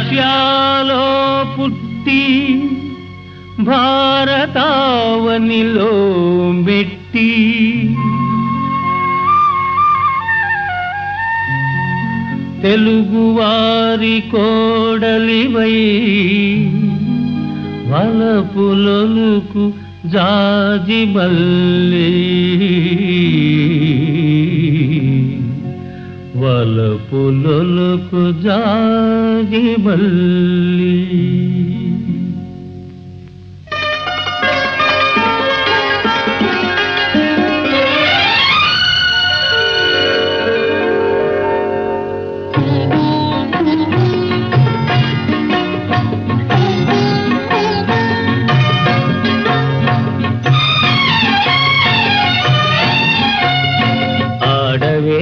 రష్యాలో పుట్టి భారతావనిలో మెట్టి తెలుగువారి కోడలివై వలపులొలుకు జాజిమల్లి వలపులొలుకు జాజిమల్లి ఆడవే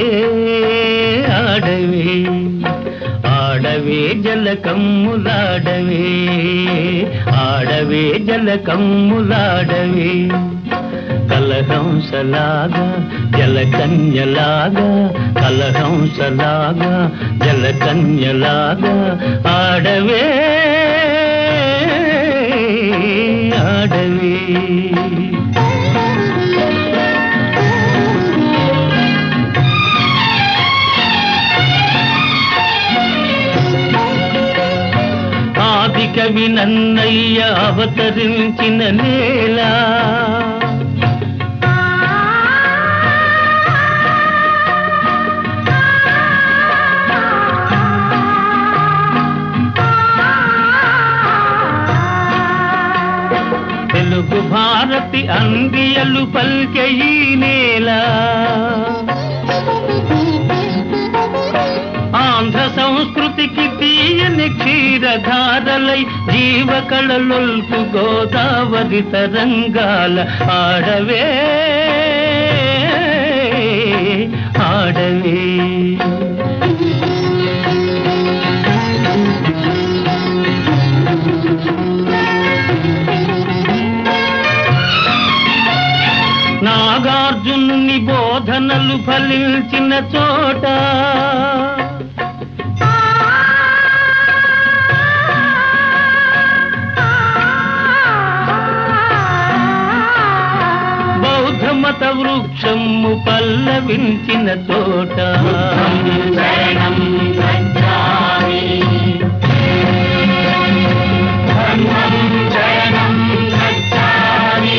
ఆడవే ఆడవే జలకమ్ములాడవే ఆడవే జలకమ్ములాడవే కలహంసలాగా జలకన్యలాగా కలహంసలాగా జలకన్యలాగా ఆడవే ఆడవే ఆది కవి నన్నయ్య అవతరించిన నేల తెలుగు భారతి అందియలు పల్కె ఈ నేల ఆంధ్ర సంస్కృతికి తీయని క్షీరధారలై జీవ కళలొల్కు గోదావరి తరంగాల ఆడవే ఆడవే నాగార్జునుని బోధనలు ఫలించిన చోట బౌద్ధ మత వృక్షము పల్లవించిన చోట శరణం గచ్ఛామి ధర్మం శరణం గచ్ఛామి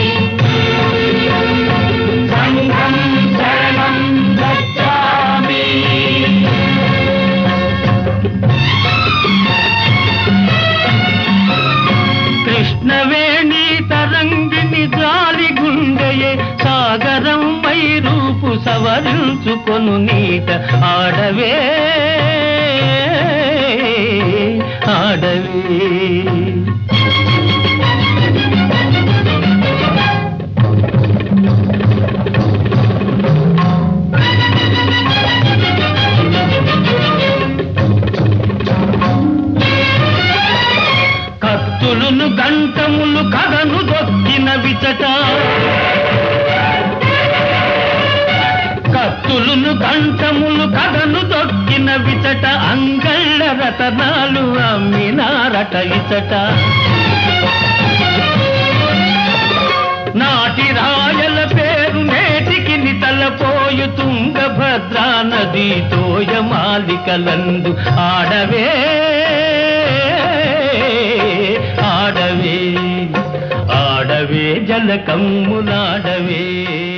సంఘం శరణం గచ్ఛామి కృష్ణవేణి తరంగిణి జాలి గుండెయే సాగరం మై రూపు సవరించుకొను నీట ఆడవే ఆడవే కత్తులును గంటములు కథను దొక్కిన విచట కత్తులును గంటములు కథను దొక్కిన విచట అంగళ్ళ రతనాలు అమ్మినారట ఇచట నాటి రాయల పేరు నేటికి నితలపోయు తుంగభద్రా నది తోయమాలికలందు ఆడవే ఆడవే ఆడవే జలకమ్ములాడవే